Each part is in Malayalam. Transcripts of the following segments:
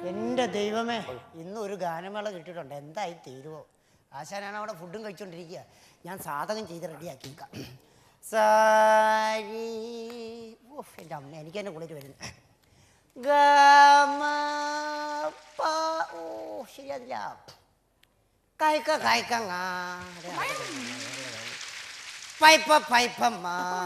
എൻ്റെ ദൈവമേ ഇന്ന് ഒരു ഗാനമേള കിട്ടിയിട്ടുണ്ട് എന്തായി തീരുവോ ആശാനാണ് അവിടെ ഫുഡും കഴിച്ചുകൊണ്ടിരിക്കുക ഞാൻ സാധകം ചെയ്ത് റെഡിയാക്കിയേക്കാം സാരി ഓഫ് എൻ്റെ അമ്മ എനിക്ക് തന്നെ കുളിര് വരുന്നു ഗമ പ ഓ ശരിയാതില്ല കായ്ക്ക കായ്ക്കങ്ങ പൈപ്പ പൈപ്പമ്മ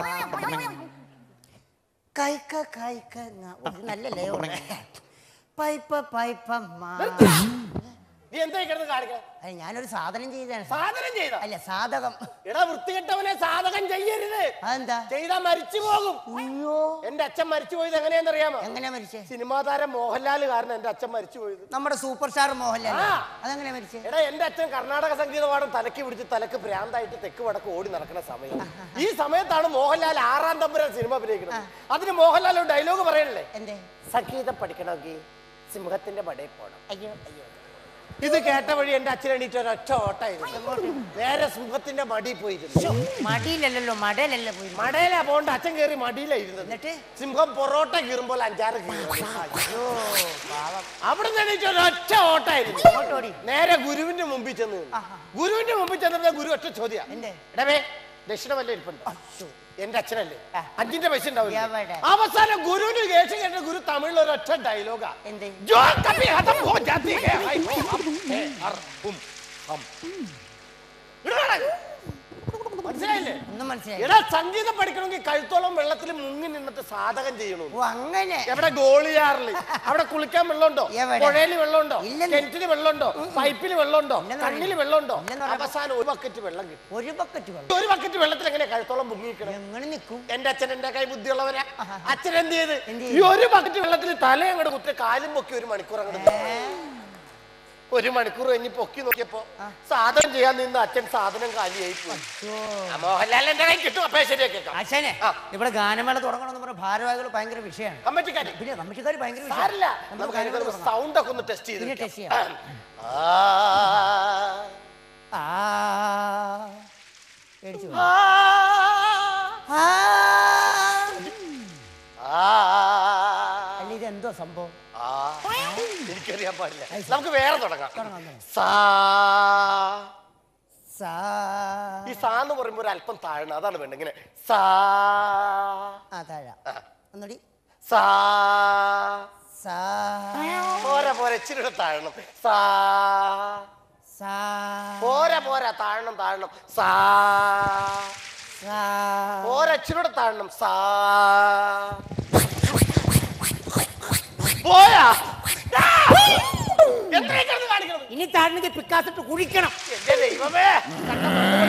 കൈക്ക കൈക്കങ്ങ ഓ, ഇത് നല്ല ലയോ പൈപ്പ പൈപ്പമ്മ നീ എന്താ ഈ കിടന്ന് കാണിക്കണം അല്ല ഞാനൊരു സാധനം ചെയ്താണ് സാധനം ചെയ്ത അല്ല സാധകം എടാ വൃത്തികെട്ടവനെ സാധകം ചെയ്യരുത് അതെന്താ ചെയ്താ മരിച്ചു പോകും അയ്യോ എന്റെ അച്ഛൻ മരിച്ചു പോയത് എങ്ങനെയാണെന്നറിയാമോ എങ്ങനെ മരിച്ചേ സിനിമാ താരം മോഹൻലാൽ കാരണം എന്റെ അച്ഛൻ മരിച്ചു പോയത് നമ്മുടെ സൂപ്പർ സ്റ്റാർ മോഹൻലാൽ ആ. അതെങ്ങനെ മരിച്ചേ എടാ എന്റെ അച്ഛൻ കർണാടക സംഗീത പാഠം തലക്ക് പിടിച്ച് തലക്ക് ഭ്രാന്തായിട്ട് തെക്ക് വടക്ക് ഓടി നടക്കുന്ന സമയം ഈ സമയത്താണ് മോഹൻലാൽ ആറാം തമ്പുരാൻ സിനിമ അഭിനയിക്കുന്നത് അതിന് മോഹൻലാൽ ഒരു ഡയലോഗ് പറയണല്ലേ എന്തേ സംഗീതം പഠിക്കണമെങ്കിൽ സിംഹത്തിന്റെ പടയിൽ പോകണം അയ്യോ അയ്യോ ഇത് കേട്ട വഴി എന്റെ അച്ഛൻ എണീറ്റ് ഒരൊറ്റ ഓട്ടായിരുന്നു നേരെ സിംഹത്തിന്റെ മടിയിൽ പോയിരുന്നു മടിയിലല്ലല്ലോ മടയിലല്ലേ പോയി മടയിലാ പോണ്ട അച്ഛൻ കയറി മടിയിലായിരുന്നു എന്നിട്ട് സിംഹം പൊറോട്ട കീറുമ്പോൾ അഞ്ചാറ് കീറും അയ്യോ പാവം അവിടെ നിന്ന് എണീറ്റ് ഒരൊറ്റ ഓട്ടായിരുന്നു ഓട്ടോടി നേരെ ഗുരുവിന്റെ മുമ്പിൽ ചെന്ന് നിന്നു. ആഹാ. ഗുരുവിന്റെ മുമ്പിൽ ചെന്നപ്പോ ഗുരു ഒറ്റ ചോദ്യ എന്തേ? ഇടവേ ദക്ഷിണ വല്ല ഇരിപ്പുണ്ട് അശ്ശോ. എന്റെ അച്ഛനല്ലേ ആ. അഞ്ചിന്റെ പൈസ ഉണ്ടാവില്ല എവിടെ? അവസാനം ഗുരുവിന് കേസ് കേട്ട ഗുരു തമിഴിൽ ഒരൊറ്റ ഡയലോഗാ എന്തേ जो कभी खत्म हो जाती है हाय हो हम है हर हम हम ഇടാ. മനസ്സിലായില്ലേ ഒന്നും മനസ്സിലായി എടാ സംഗീതം പഠിക്കണമെങ്കിൽ കഴുത്തോളം വെള്ളത്തിൽ മുങ്ങി നിന്നിട്ട് സാധകം ചെയ്യണു ഓ അങ്ങനെ എവിടെ ഗോളിയാറില് അവിടെ കുളിക്കാൻ വെള്ളമുണ്ടോ എവിടെ? പുഴയില് വെള്ളമുണ്ടോ ഇല്ലെന്ന്. കിണറ്റില് വെള്ളമുണ്ടോ പൈപ്പിൽ വെള്ളമുണ്ടോ ഇല്ലെന്ന് കണ്ണില് വെള്ളമുണ്ടോ ഇല്ലെന്ന് പറയാം. അവസാനം ഒരു ബക്കറ്റ് വെള്ളം കിട്ടും ഒരു ബക്കറ്റ് വെള്ളം ഒരു ബക്കറ്റ് വെള്ളത്തിൽ എങ്ങനെ കഴുത്തോളം മുങ്ങിക്കണം എങ്ങനെ നിൽക്കും എന്റെ അച്ഛൻ എന്റെ കൈ ബുദ്ധിയുള്ളവരാ അച്ഛൻ എന്ത് ചെയ്ത് എന്ത് ഈ ഒരു ബക്കറ്റ് വെള്ളത്തിൽ തല അങ്ങോട്ട് കുത്തി കാലും പൊക്കി ഒരു മണിക്കൂർ അങ്ങോട്ട് ഒരു മണിക്കൂർ കഴിഞ്ഞ് പൊക്കി നോക്കിയപ്പോ സാധനം ചെയ്യാൻ നിന്ന് അച്ഛൻ സാധനം കാലിയായി പോയി ആ, മോഹൻലാൽ എന്റെ കൈ കിട്ടും അപ്പൊ ശരിയാക്കേക്കാം ആശാനെ ആ. ഇവിടെ ഗാനമേള തുടങ്ങണമെന്ന് പറഞ്ഞ ഭാരവാഹികൾ ഭയങ്കര വിഷയമാണ് കമ്മറ്റിക്കാരി പിന്നെ കമ്മിറ്റിക്കാർ ഭയങ്കര വിഷയമാണ്. സാരില്ല നമുക്ക് നമുക്ക് ഗാനമേള അതിനൊരു തുടങ്ങാം. സൗണ്ട് ഒക്കെ ഒന്ന് ടെസ്റ്റ് പിന്നെ ചെയ്ത് test ചെയ്യാം. ആ ആ പേടിച്ചു പോയി. ആ ആ. ആ അല്ല ഇത് എന്തോ സംഭവം ആ എനിക്കറിയാൻ പാടില്ല നമുക്ക് വേറെ തുടങ്ങാം തുടങ്ങാം, തുടങ്ങാം. സാ സാ ഈ സാ എന്ന് പറയുമ്പോ ഒരു അല്പം താഴണം അതാണ് വേണ്ടത് ഇങ്ങനെ സാ ആ താഴ ആ. ഒന്നുകൂടി സാ സാ പോരാ പോരാ ഇച്ചിരി കൂടെ താഴണം സാ സാ പോരാ പോരാ താഴണം താഴണം സാ സാ പോരാ ഇച്ചിരി കൂടെ താഴണം സാ പോയാ ആ! എന്തിനാ ഈ കിടന്ന് കാണിക്കണത്? ഇനി താഴ്ന്നത് പിക്കാസിട്ട് കുഴിക്കണം എന്റെ ദൈവമേ കണ്ട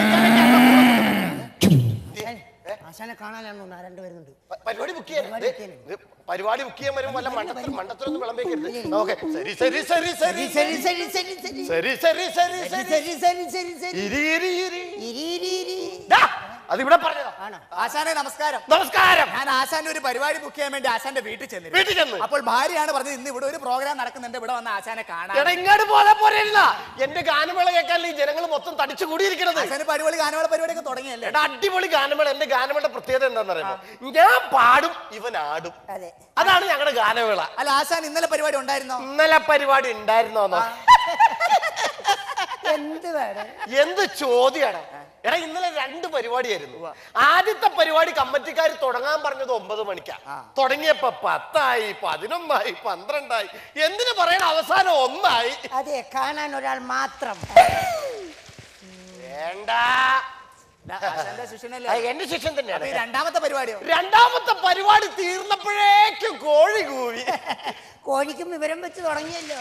പണ്ട് പഠിക്കാനൊക്കെ ആശാനെ കാണാനാണ് തോന്നുന്നു രണ്ടു വരുന്നുണ്ട് പ- പരിപാടി ബുക്ക് ചെയ്യാൻ പരിപാടി book ചെയ്യാൻ. ഇത് പരിപാടി ബുക്ക് ചെയ്യാൻ വരുമ്പോൾ വല്ല മണ്ടത്തിൽ മണ്ടത്തിലൊന്നും വിളമ്പേക്കരുത് ഓക്കെ ശരി ശരി ശരി ശരി ശരി ശരി ശരി ശരി ശരി ശരി ശരി ശരി ശരി ശരി ശരി ശരി ഇരി ഇരി ഇരി ഇരി ഇരി ഇരി ദാ, അതിവിടെ പറഞ്ഞതാ ആണോ ആശാനെ നമസ്കാരം നമസ്കാരം ഞാൻ ആശാന്റെ ഒരു പരിപാടി ബുക്ക് ചെയ്യാൻ വേണ്ടി ആശാന്റെ വീട്ടിൽ ചെന്നിരുന്നു വീട്ടിൽ ചെന്ന് അപ്പോൾ ഭാര്യയാണ് പറഞ്ഞത് ഇന്ന് ഇവിടെ ഒരു പ്രോഗ്രാം നടക്കുന്നുണ്ട് ഇവിടെ വന്ന ആശാനെ കാണാൻ എടാ ഇങ്ങോട്ട് പോലെ പോരെയിരുന്ന എന്റെ ഗാനമേള കേൾക്കാനല്ലേ ഈ ജനങ്ങൾ മൊത്തം തടിച്ചു കൂടിയിരിക്കണത് ആശാന് പരിപാടി ഗാനമേള പരിപാടിയൊക്കെ തുടങ്ങിയല്ലേ എടാ അടിപൊളി ഗാനമേള എന്റെ ഗാനമേളയുടെ പ്രത്യേകത എന്താണെന്ന് അറിയാമോ ഞാൻ പാടും ഇവൻ ആടും അതെ അതാണ് ഞങ്ങളുടെ ഗാനമേള അല്ല ആശാൻ ഇന്നലെ പരിപാടി ഉണ്ടായിരുന്നോ ഇന്നലെ പരിപാടി ഉണ്ടായിരുന്നോന്നോ എന്ത് വേണം എന്ത് ചോദ്യാണ് എടാ ഇന്നലെ രണ്ട് പരിപാടിയായിരുന്നു ആദ്യത്തെ പരിപാടി കമ്മറ്റിക്കാർ തുടങ്ങാൻ പറഞ്ഞത് ഒമ്പത് മണിക്കാ തുടങ്ങിയപ്പോ പത്തായി പതിനൊന്നായി പന്ത്രണ്ടായി എന്തിനു പറയണ അവസാനം ഒന്നായി അതെ കാണാൻ ഒരാൾ മാത്രം വേണ്ട അല്ല, ആശാന്റെ ശിഷ്യനല്ലേ ആ, എന്റെ ശിഷ്യൻ അപ്പൊ ഈ തന്നെയാണ് രണ്ടാമത്തെ പരിപാടിയോ രണ്ടാമത്തെ പരിപാടി തീർന്നപ്പോഴേക്കും കോഴി കൂവി കോഴിക്കും വിവരം വെച്ച് തുടങ്ങിയല്ലോ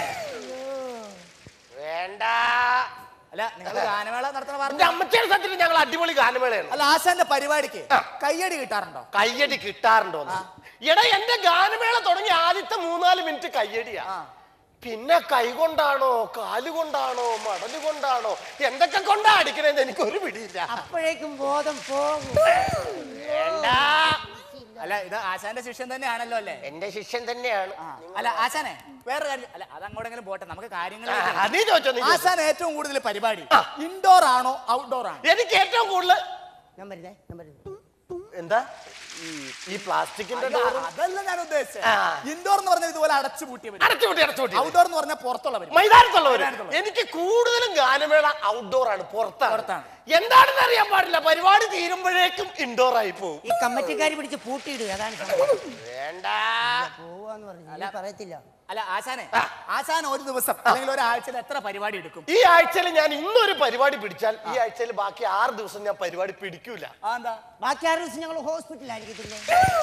വേണ്ട അല്ല നിങ്ങൾ ഗാനമേള നടത്തണ എന്റെ പറഞ്ഞു അമ്മച്ചയുടെ സത്യത്തിൽ ഞങ്ങൾ അടിപൊളി ഗാനമേളയാണ് അല്ല ആശാന്റെ പരിപാടിക്ക് ആ. കയ്യടി കിട്ടാറുണ്ടോ കയ്യടി കിട്ടാറുണ്ടോ എടാ എന്റെ ഗാനമേള തുടങ്ങി ആദ്യത്തെ മൂന്നാല് മിനിറ്റ് കയ്യടിയാ ആ. പിന്നെ കൈകൊണ്ടാണോ കാലുകൊണ്ടാണോ മടല് കൊണ്ടാണോ എന്തൊക്കെ കൊണ്ടാ അടിക്കണേന്ന് എനിക്ക് ഒരു പിടിയില്ല അപ്പോഴേക്കും ബോധം പോകും വേണ്ട അല്ല ഇത് ആശാന്റെ ശിഷ്യൻ തന്നെയാണല്ലോ അല്ലേ എന്റെ ശിഷ്യൻ തന്നെയാണ് ആ. അല്ല ആശാനെ വേറെ കാര്യം അല്ല അത് അങ്ങോട്ടെങ്കിലും പോട്ടെ നമുക്ക് കാര്യങ്ങൾ ആ, നീ ചോദിച്ചോ നീ ചോദിച്ചോ. ആശാൻ ഏറ്റവും കൂടുതൽ പരിപാടി ഇൻഡോർ ആണോ ഔട്ട്ഡോർ ആണോ എനിക്ക് ഏറ്റവും കൂടുതൽ ഞാൻ വരുന്നേ ഞാൻ വരുന്നേ എന്താ ഈ പ്ലാസ്റ്റിക്കിന്റെ അയ്യോ, ഡോറും അതല്ല ഞാൻ ഉദ്ദേശിച്ചത് ആ. ഇൻഡോർ എന്ന് പറഞ്ഞാൽ ഇതുപോലെ അടച്ചു പൂട്ടിയ അടച്ചുപൂട്ടി അടച്ചുപൂട്ടി ഔട്ട്ഡോർ എന്ന് പറഞ്ഞാൽ പുറത്തുള്ളവർ മൈതാനത്തുള്ളവര് മൈതാനത്തുള്ളവര്. എനിക്ക് കൂടുതലും ഗാനമേള ഔട്ട്ഡോർ ആണ് പുറത്താണ് പുറത്താണ്. എന്താണെന്ന് അറിയാൻ പാടില്ല പരിപാടി തീരുമ്പോഴേക്കും ഇൻഡോർ ആയി പോകും ഈ കമ്മറ്റിക്കാർ പിടിച്ച് പൂട്ടിയിടുക അതാണ് സംഭവം. വേണ്ട പോവാന്ന് പറഞ്ഞു ഇനി പറയത്തില്ല അല്ല ആശാനെ ആശാൻ ഒരു ദിവസം അല്ലെങ്കിൽ ഒരാഴ്ചയിൽ എത്ര പരിപാടി എടുക്കും ഈ ആഴ്ചയിൽ ഞാൻ ഇന്നൊരു പരിപാടി പിടിച്ചാൽ ഈ ആഴ്ചയിൽ ബാക്കി ആറ് ദിവസം ഞാൻ പരിപാടി പിടിക്കൂല ആ എന്താ ബാക്കി ആറ് ദിവസം ഞങ്ങൾ ഹോസ്പിറ്റലായിരിക്കത്തില്ലേ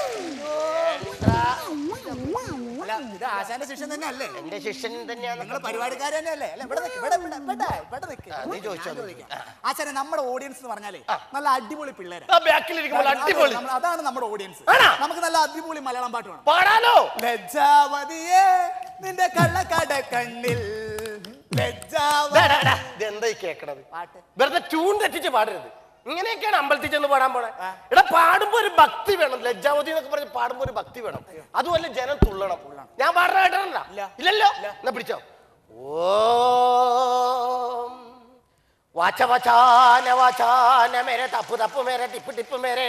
അല്ല ഇത് ആശാന്റെ ശിഷ്യൻ തന്നെ അല്ലേ എന്റെ ശിഷ്യൻ തന്നെയാണ് നിങ്ങൾ പരിപാടിക്കാർ തന്നെയല്ലേ അല്ല ഇവിടെ നിക്ക്, ഇവിടെ ഇവിടെ ഇവിടെ ഇവിടെ നിക്ക്. ആ, നീ ചോദിച്ചോ, ഞാൻ നീ ചോദിക്കാം. ആശാനെ നമ്മുടെ ഓഡിയൻസ് എന്ന് പറഞ്ഞാലേ നല്ല അടിപൊളി പിള്ളേരാ ആ ബാക്കിലിരിക്കുമ്പോൾ അടിപൊളി നമ്മൾ- അതാണ് നമ്മുടെ ഓഡിയൻസ് ആണോ? നമുക്ക് നല്ല അടിപൊളി മലയാളം പാട്ട് വേണം പാടാലോ ലജ്ജാവതിയേ നിന്റെ കള്ളക്കട കണ്ണിൽ ലജ്ജാവ ഡാ, ഡാ, ഡാ, ഇതെന്താ ഈ കേക്കണത് പാട്ട് വെറുതെ ട്യൂൺ തെറ്റിച്ച് പാടരുത് ഇങ്ങനെയൊക്കെയാണ് അമ്പലത്തിൽ ചെന്ന് പാടാൻ പോണേ എടാ പാടുമ്പോ ഒരു ഭക്തി വേണം ലജ്ജാവതി എന്നൊക്കെ പറഞ്ഞ് പാടുമ്പോ ഒരു ഭക്തി വേണം അതുമല്ല ജനം തുള്ളണം ഞാൻ പാടുന്ന കേട്ടിട്ടുണ്ടോ ഇല്ല. ഇല്ലല്ലോ എന്നാ പിടിച്ചോ ഓം വാച്ച വചാന വചാന മേരെ തപ്പു തപ്പു മേരെ ടിപ്പ് ടിപ്പ് മേരെ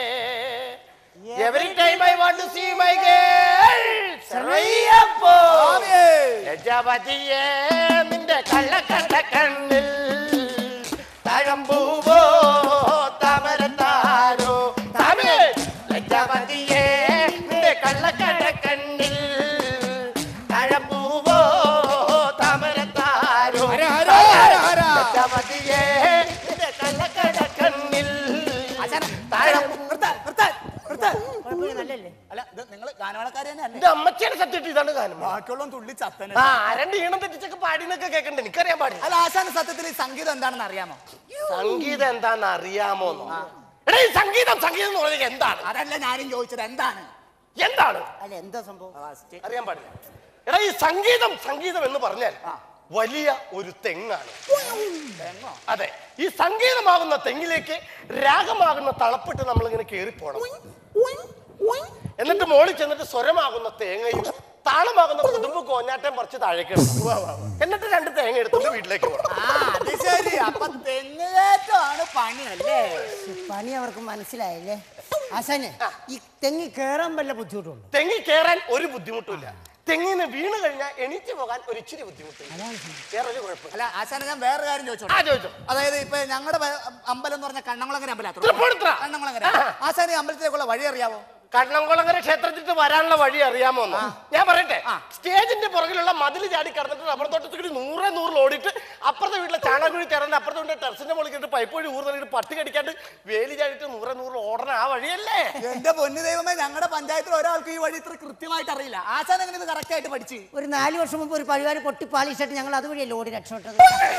every time I want to see my girl സർവയ്യപ്പോ ലജ്ജാവതിയേ നിന്റെ കള്ളക്കണ്ട കണ്ണിൽ തഴമ്പൂവോ താമരത്താരോ താമേ ലജ്ജാവതിയേ നിന്റെ കള്ളക്കണ്ട കണ്ണിൽ തഴമ്പൂവോ താമരത്താരോ ലജ്ജാവതിയേ നിന്റെ കള്ളക്കണ്ട കണ്ണിൽ ആശാനെ താഴമ്പൂ നിർത്താൻ നിർത്താൻ നിർത്താൻ കുഴപ്പമില്ല നല്ലല്ലേ അല്ല ഇത് നിങ്ങൾ ഗാനമേളക്കാർ തന്നെ അല്ലേ എന്റെ അമ്മച്ചേനെ സത്യമായിട്ട് ഇതാണ് ഗാനം ബാക്കിയുള്ള തുള്ളി ചത്തന ആ രണ്ട് ഈണം തെറ്റിച്ചൊക്കെ പാടിന്നൊക്കെ കേൾക്കണ്ട എനിക്കറിയാൻ പാടില്ല അല്ല ആശാന് സത്യത്തിൽ ഈ സംഗീതം എന്താണെന്ന് അറിയാമോ സംഗീതം എന്താന്ന് അറിയാമോ എടാ ഈ സംഗീതം സംഗീതം എന്ന് പറഞ്ഞാൽ എന്താണ് അതല്ല ഞാനും ചോദിച്ചത് എന്താണ് എന്താണ് അല്ല എന്താ സംഭവം അറിയാൻ പാടില്ല എടാ ഈ സംഗീതം സംഗീതം എന്ന് പറഞ്ഞാൽ വലിയ ഒരു തെങ്ങാണ് തെങ്ങോ അതെ ഈ സംഗീതമാകുന്ന തെങ്ങിലേക്ക് രാഗമാകുന്ന തളപ്പിട്ട് നമ്മൾ ഇങ്ങനെ കയറിപ്പോണം എന്നിട്ട് മോളിൽ ചെന്നിട്ട് സ്വരമാകുന്ന തേങ്ങയും താളമാകുന്ന കുടുംബ കോഞ്ഞാട്ടം പറിച്ച് താഴേക്ക് ഇടണം. എന്നിട്ട് രണ്ട് തേങ്ങ എടുത്തിട്ട് വീട്ടിലേക്ക് പോകണം ആ അത് ശരി അപ്പൊ തെങ്ങുകയറ്റമാണ് പണി അല്ലേ പണി അവർക്ക് മനസ്സിലായല്ലേ ആശാന് ഈ തെങ്ങി കേറാൻ വല്ല ബുദ്ധിമുട്ടുണ്ട് തെങ്ങി കയറാൻ ഒരു ബുദ്ധിമുട്ടില്ല തെങ്ങിന് വീണ് കഴിഞ്ഞാൽ എണീറ്റ് പോകാൻ ഒരു ഇച്ചിരി ബുദ്ധിമുട്ടില്ല അതാണ് സംഭവം. വേറെ ഒരു കുഴപ്പമില്ല അല്ല ആശാന ഞാൻ വേറെ കാര്യം ആ ചോദിച്ചോട്ടെ ചോദിച്ചോ അതായത് ഇപ്പൊ ഞങ്ങളുടെ അമ്പലം എന്ന് പറഞ്ഞ കണ്ണംകുളങ്ങര അമ്പലം തൃപ്പൂണിത്തുറ. കണ്ണംകുളങ്ങര ആശാന ഈ അമ്പലത്തിലേക്കുള്ള വഴി അറിയാവോ കണ്ണംകുളങ്ങര ക്ഷേത്രത്തിൽ വരാനുള്ള വഴി അറിയാമോ എന്ന്? ഞാൻ പറയട്ടെ സ്റ്റേജിന്റെ പുറകിലുള്ള മതിൽ ചാടി കടന്നിട്ട് റബ്ബർ തോട്ടത്തിൽ കൂടി നൂറെ നൂറിൽ ഓടിയിട്ട് അപ്പുറത്തെ വീട്ടിലെ ചാണകുഴി കയറുന്ന അപ്പുറത്തെ വീട്ടിലെ ടെറസിന്റെ മുകളിൽ കയറിട്ട് പൈപ്പ് വഴി ഊർന്നിട്ട് പട്ടി കടിക്കാണ്ട് വേലി ചാടിയിട്ട് നൂറെ നൂറിൽ ഓടണ ആ വഴിയല്ലേ എന്റെ പൊന്നു ദൈവമേ ഞങ്ങളുടെ പഞ്ചായത്തിൽ ഒരാൾക്ക് ഈ വഴി ഇത്ര കൃത്യമായിട്ട് അറിയില്ല ആശാൻ എങ്ങനെ ഇത് കറക്റ്റ് ആയിട്ട് പഠിച്ച് ഒരു നാല് വർഷം മുമ്പ് ഒരു പരിപാടി പൊട്ടി പാലിച്ചിട്ട് ഞങ്ങൾ അതുവഴിയല്ലേ ഓടി രക്ഷപ്പെട്ടത്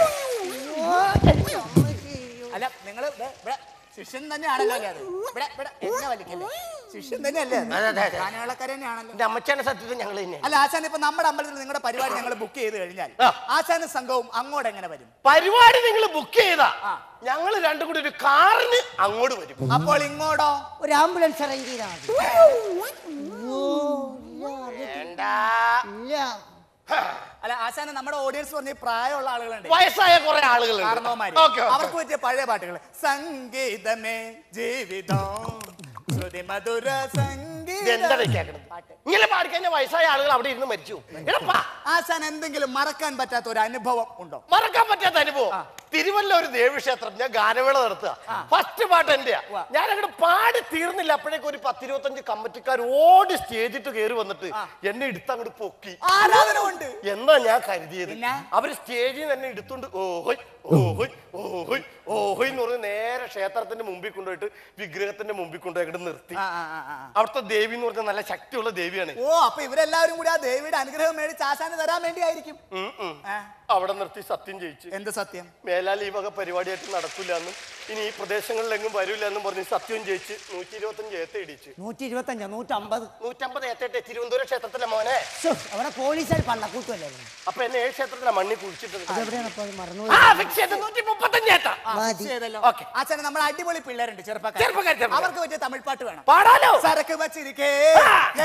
അല്ല നിങ്ങൾ ശിഷ്യൻ തന്നെയാണല്ലോ അല്ലേ അത് ഇവിടെ ഇവിടെ എന്നെ വലിക്കല്ലേ ശിഷ്യൻ തന്നെയല്ലേ അത്? അതെ, അതെ, അതെ. ഗാനമേളക്കാർ തന്നെയാണല്ലോ എന്റെ അമ്മച്ചാന്റെ സത്യത്തിൽ ഞങ്ങൾ തന്നെ അല്ല ആശാൻ ഇപ്പൊ നമ്മുടെ അമ്പലത്തിൽ നിങ്ങളുടെ പരിപാടി ഞങ്ങൾ ബുക്ക് ചെയ്ത് കഴിഞ്ഞാൽ ആ. ആശാനും സംഘവും അങ്ങോട്ട് എങ്ങനെ വരും പരിപാടി നിങ്ങൾ ബുക്ക് ചെയ്താ ആ. ഞങ്ങൾ രണ്ടും കൂടി ഒരു കാറിന് അങ്ങോട്ട് വരും അപ്പോൾ ഇങ്ങോട്ടോ ഒരു ആംബുലൻസ് അറേഞ്ച് ചെയ്താൽ മതി വേണ്ട ഇല്ല അല്ല ആശാന് നമ്മുടെ ഓഡിയൻസ് പറഞ്ഞ ഈ പ്രായമുള്ള ആളുകളുണ്ട് വയസ്സായ കുറെ ആളുകളുണ്ട് കാരണവന്മാര് ഓക്കെ അവർക്ക് പറ്റിയ പഴയ പാട്ടുകൾ സംഗീതമേ ജീവിതം ശ്രുതി മധുര എന്താ സംഗീതം കേൾക്കണത് ഇങ്ങനെ പാടിക്കഴിഞ്ഞാൽ വയസ്സായ ആളുകൾ അവിടെ ഇരുന്ന് മരിച്ചു പോകും. എടാ, പാ. ആശാൻ എന്തെങ്കിലും മറക്കാൻ പറ്റാത്ത ഒരു അനുഭവം ഉണ്ടോ മറക്കാൻ പറ്റാത്ത അനുഭവം തിരുവല്ല ഒരു ദേവീക്ഷേത്രം ഞാൻ ഗാനമേള നടത്തുക ഫസ്റ്റ് പാട്ട് എന്റെയാ ഉവ്വ. ഞാൻ അങ്ങോട്ട് പാടി തീർന്നില്ല അപ്പോഴേക്കും ഒരു പത്തിരുപത്തഞ്ച് കമ്മറ്റിക്കാർ ഓടി സ്റ്റേജിട്ട് കയറി വന്നിട്ട് എന്നെ എടുത്ത് അങ്ങോട്ട് പൊക്കി ആരാധന ഉണ്ട് എന്നാ ഞാൻ കരുതിയത് പിന്നെ? അവര് സ്റ്റേജിൽ തന്നെ എടുത്തുകൊണ്ട് ഓഹോയ് ഓഹോയ് ഓഹോയ് ഓഹോയ് എന്ന് പറഞ്ഞ് നേരെ ക്ഷേത്രത്തിന്റെ മുമ്പിൽ കൊണ്ടുപോയിട്ട് വിഗ്രഹത്തിന്റെ മുമ്പിൽ കൊണ്ടുപോയി അങ്ങോട്ട് നിർത്തി ആ, ആ, ആ, ആ. അവിടുത്തെ ദേവി എന്ന് പറഞ്ഞാൽ നല്ല ശക്തിയുള്ള ദേവിയാണ് ഓ അപ്പൊ ഇവരെല്ലാവരും കൂടി ആ ദേവിയുടെ അനുഗ്രഹം മേടിച്ച് ആശാന് തരാൻ വേണ്ടിയായിരിക്കും ഉം, ഉം. ആ, അവിടെ നിർത്തി സത്യം ജയിച്ചു എന്ത് സത്യം മേലാൽ ഈ വക പരിപാടിയായിട്ട് നടക്കില്ല എന്നും ഇനി ഈ പ്രദേശങ്ങളിലെങ്ങും വരില്ല എന്നും പറഞ്ഞ് സത്യവും ജയിച്ച് നൂറ്റി ഇരുപത്തഞ്ച് ഏത്ത ഇടിച്ച് നൂറ്റി ഇരുപത്തഞ്ചോ നൂറ്റമ്പത് നൂറ്റമ്പത് ഏത്തേട്ടെ തിരുവനന്തപുരം ക്ഷേത്രത്തിലെ മോനെ ശ്ശോ, അവിടെ പോലീസുകാർ പള്ളക്കൂട്ടുമല്ലായിരുന്നു അപ്പൊ എന്നെ ഏഴ് ക്ഷേത്രത്തിലെ മണ്ണി കുഴിച്ചിട്ടത് അതെവിടെയാണ് അപ്പോൾ മറന്നു ആ ഫിക്സ് ചെയ്ത് നൂറ്റി മുപ്പത്തഞ്ച് ഏത്ത ആ, മതി. fix ചെയ്തല്ലോ Okay. ആശാന് നമ്മൾ അടിപൊളി പിള്ളേരുണ്ട് ചെറുപ്പക്കാർ ചെറുപ്പക്കാര്, ചെറുപ്പക്കാര്. അവർക്ക് പറ്റിയ തമിഴ് പാട്ട് വേണം പാടാലോ സരക്ക് വച്ചിരിക്കേ ആ. ഞാൻ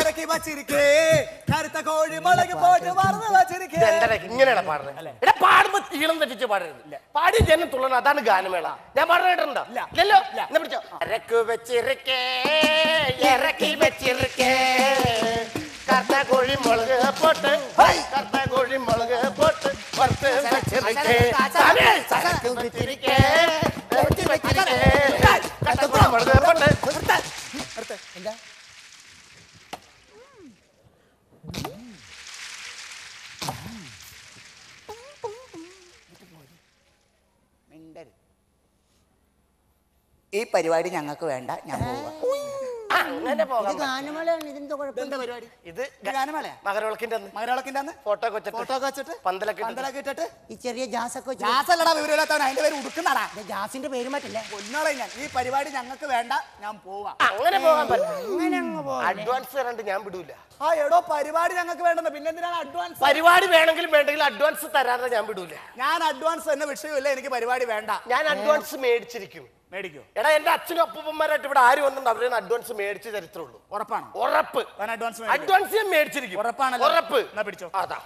ഇറക്കി വച്ചിരിക്കേ കറുത്ത കോഴി മുളക് പോട്ട് വറുത്ത് വച്ചിരിക്കേ ഇതെന്താ ഇങ്ങനെയാണ് പാടുന്നത് എടാ പാടുമ്പോ തീളം തെറ്റിച്ച് പാടരുത് പാടി ജനം തുള്ളണം അതാണ് ഗാനമേള ഞാൻ പാടുന്ന കേട്ടിട്ടുണ്ടോ ഇല്ല. ഇല്ലല്ലോ ഇല്ല. എന്നാ പിടിച്ചോ അരക്ക് വെച്ചിരിക്കേ ഇറക്കി വെച്ചിരിക്കേ കറുത്ത കോഴി മുളക് പോട്ട് കറുത്ത കോഴി മുളക് പോട്ട് വറുത്ത് വെച്ചിരിക്കേ സാമേ, സരക്ക് വെച്ചിരിക്കേ ഇറക്കി വെച്ചിരിക്കേ കറുത്ത കോഴി മുളക് പോട്ട് എന്താ മിണ്ടരുത്. ഈ പരിപാടി ഞങ്ങൾക്ക് വേണ്ട ഞാൻ പോവാ അങ്ങനെ ഇത് പോകാം ഗാനമേളയാണ് ഇതിന്റെ കുഴപ്പം എന്താ പരിപാടി ഇത് ഇത് ഗാനമേളയാ മകരവിളക്കിന്റെ അന്ന് മകരവിളക്കിന്റെ അന്ന് ഫോട്ടോ ഒക്കെ വെച്ചിട്ട് ഫോട്ടോ ഒക്കെ വെച്ചിട്ട് പന്തലൊക്കെ ഇട്ടിട്ട്. പന്തലൊക്കെ ഇട്ടിട്ട് ഈ ചെറിയ ജാസൊക്കെ വെച്ച് ജാസല്ലടാ വിവരമില്ലാത്തവൻ അതിന്റെ പേര് ഉടുക്കുന്നടാ ഇത് ജാസിന്റെ പേര് മാറ്റില്ല കൊന്നോളെ ഞാൻ ഈ പരിപാടി ഞങ്ങൾക്ക് വേണ്ട ഞാൻ പോവാ അങ്ങനെ പോകാൻ പറ്റില്ല അങ്ങനെ അങ്ങ് പോ അഡ്വാൻസ് തരാണ്ട് ഞാൻ വിടൂല ആ എടോ പരിപാടി ഞങ്ങൾക്ക് വേണ്ടെന്ന് പിന്നെ എന്തിനാണ് അഡ്വാൻസ് പരിപാടി വേണമെങ്കിലും വേണ്ടെങ്കിലും അഡ്വാൻസ് തരാതെ ഞാൻ വിടൂല ഞാൻ അഡ്വാൻസ് എന്ന വിഷയമില്ല എനിക്ക് പരിപാടി വേണ്ട ഞാൻ അഡ്വാൻസ് മേടിച്ചിരിക്കും മേടിക്കോ എടാ എന്റെ അച്ഛനും അപ്പൂപ്പന്മാരായിട്ട് ഇവിടെ ആരും വന്നിട്ടുണ്ട് അവരെ അഡ്വാൻസ് മേടിച്ച് ചരിത്രമുള്ളൂ ഉറപ്പാണോ ഉറപ്പ് ഞാൻ അഡ്വാൻസ് മേടിക്കും. അഡ്വാൻസ് ഞാൻ മേടിച്ചിരിക്കും ഉറപ്പാണല്ലോ? ഉറപ്പ് എന്നാ പിടിച്ചോ. അതാ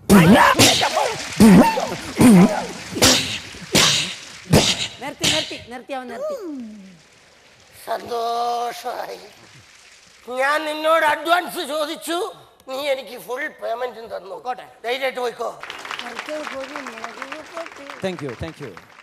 നിർത്തി നിർത്തി നിർത്തി അവൻ നിർത്തി സന്തോഷമായി ഞാൻ നിന്നോട് അഡ്വാൻസ് ചോദിച്ചു നീ എനിക്ക് ഫുൾ പേയ്മെന്റും തന്നു പോട്ടെ. ധൈര്യമായിട്ട് പോയിക്കോ നിർത്തി പോയി മുളക് പൊട്ടി. Thank you, thank you.